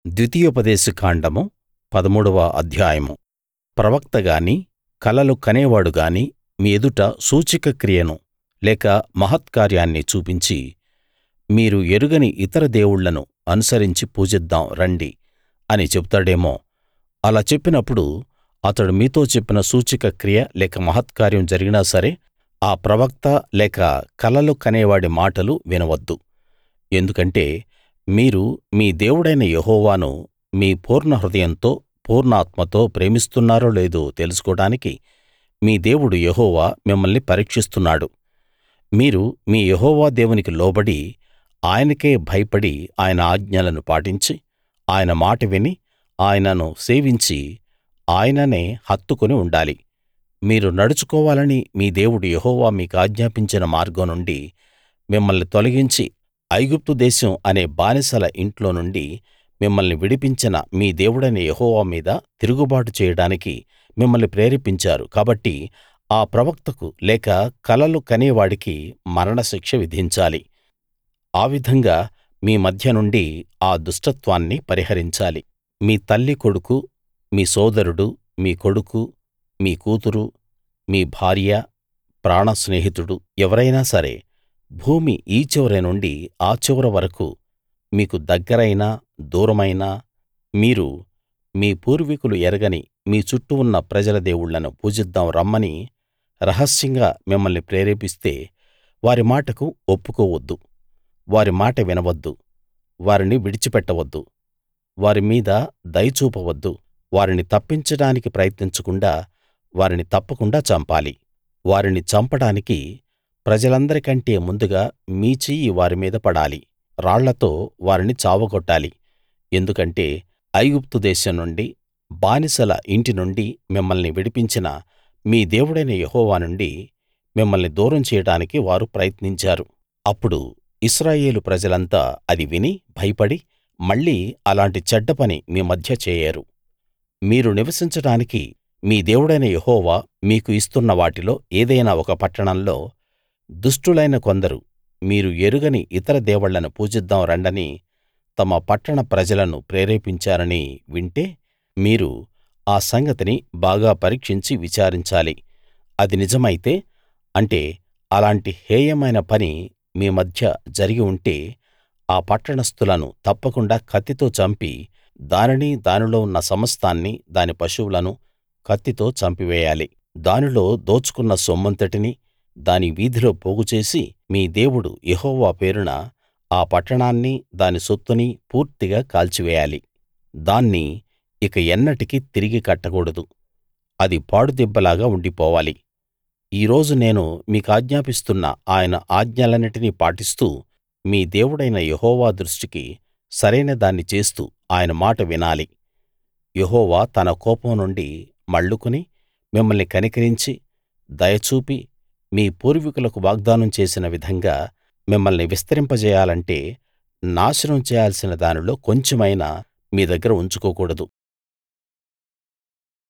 ద్వితీయోపదేశ కాండము పదమూడవ అధ్యాయము ప్రవక్త గాని కలలు కనేవాడు గాని మీ ఎదుట సూచక క్రియను లేక మహత్కార్యాన్ని చూపించి మీరు ఎరుగని ఇతర దేవుళ్ళను అనుసరించి పూజిద్దాం రండి అని చెబుతాడేమో అలా చెప్పినప్పుడు అతడు మీతో చెప్పిన సూచక క్రియ లేక మహత్కార్యం జరిగినా సరే ఆ ప్రవక్త లేక కలలు కనేవాడి మాటలు వినవద్దు ఎందుకంటే మీరు మీ దేవుడైన యెహోవాను మీ పూర్ణ హృదయంతో పూర్ణాత్మతో ప్రేమిస్తున్నారో లేదో తెలుసుకోడానికి మీ దేవుడు యెహోవా మిమ్మల్ని పరీక్షిస్తున్నాడు మీరు మీ యెహోవా దేవునికి లోబడి ఆయనకే భయపడి ఆయన ఆజ్ఞలను పాటించి ఆయన మాట విని ఆయనను సేవించి ఆయననే హత్తుకుని ఉండాలి మీరు నడుచుకోవాలని మీ దేవుడు యెహోవా మీకాజ్ఞాపించిన మార్గం నుండి మిమ్మల్ని తొలగించి ఐగుప్తు దేశం అనే బానిసల ఇంట్లో నుండి మిమ్మల్ని విడిపించిన మీ దేవుడైన యెహోవా మీద తిరుగుబాటు చేయడానికి మిమ్మల్ని ప్రేరేపించారు కాబట్టి ఆ ప్రవక్తకు లేక కలలు కనేవాడికి మరణశిక్ష విధించాలి ఆ విధంగా మీ మధ్య నుండి ఆ దుష్టత్వాన్ని పరిహరించాలి మీ తల్లి కొడుకు మీ సోదరుడు మీ కొడుకు మీ కూతురు మీ భార్య ప్రాణ స్నేహితుడు ఎవరైనా సరే భూమి ఈ చివరి నుండి ఆ చివర వరకూ మీకు దగ్గరైనా దూరమైనా మీరు మీ పూర్వీకులు ఎరగని మీ చుట్టూ ఉన్న ప్రజల దేవుళ్ళను పూజిద్దాం రమ్మని రహస్యంగా మిమ్మల్ని ప్రేరేపిస్తే వారి మాటకు ఒప్పుకోవద్దు వారి మాట వినవద్దు వారిని విడిచిపెట్టవద్దు వారి మీద దయ చూపవద్దు వారిని తప్పించడానికి ప్రయత్నించకుండా వారిని తప్పకుండా చంపాలి వారిని చంపడానికి ప్రజలందరికంటే ముందుగా మీ చెయ్యి వారి మీద పడాలి రాళ్లతో వారిని చావగొట్టాలి ఎందుకంటే ఐగుప్తు దేశం నుండి బానిసల ఇంటి నుండి మిమ్మల్ని విడిపించిన మీ దేవుడైన యెహోవా నుండి మిమ్మల్ని దూరం చేయడానికి వారు ప్రయత్నించారు అప్పుడు ఇశ్రాయేలు ప్రజలంతా అది విని భయపడి మళ్ళీ అలాంటి చెడ్డ పని మీ మధ్య చేయరు మీరు నివసించడానికి మీ దేవుడైన యెహోవా మీకు ఇస్తున్న వాటిలో ఏదైనా ఒక పట్టణంలో దుష్టులైన కొందరు మీరు ఎరుగని ఇతర దేవుళ్ళను పూజిద్దాం రండని తమ పట్టణ ప్రజలను ప్రేరేపించారని వింటే మీరు ఆ సంగతిని బాగా పరీక్షించి విచారించాలి అది నిజమైతే అంటే అలాంటి హేయమైన పని మీ మధ్య జరిగి ఉంటే ఆ పట్టణస్థులను తప్పకుండా కత్తితో చంపి దానినీ దానిలో ఉన్న సమస్తాన్నీ దాని పశువులను కత్తితో చంపివేయాలి దానిలో దోచుకున్న సొమ్మంతటినీ దాని వీధిలో పోగుచేసి మీ దేవుడు యెహోవా పేరున ఆ పట్టణాన్నీ దాని సొత్తునీ పూర్తిగా కాల్చివేయాలి దాన్ని ఇక ఎన్నటికీ తిరిగి కట్టకూడదు అది పాడుదిబ్బలాగా ఉండిపోవాలి ఈ రోజు నేను మీకాజ్ఞాపిస్తున్న ఆయన ఆజ్ఞలన్నిటినీ పాటిస్తూ మీ దేవుడైన యెహోవా దృష్టికి సరైన దాన్ని చేస్తూ ఆయన మాట వినాలి యెహోవా తన కోపం నుండి మళ్లుకుని మిమ్మల్ని కనికరించి దయ చూపి మీ పూర్వీకులకు వాగ్దానం చేసిన విధంగా మిమ్మల్ని విస్తరింపజేయాలంటే నాశనం చేయాల్సిన దానిలో కొంచెమైనా మీ దగ్గర ఉంచుకోకూడదు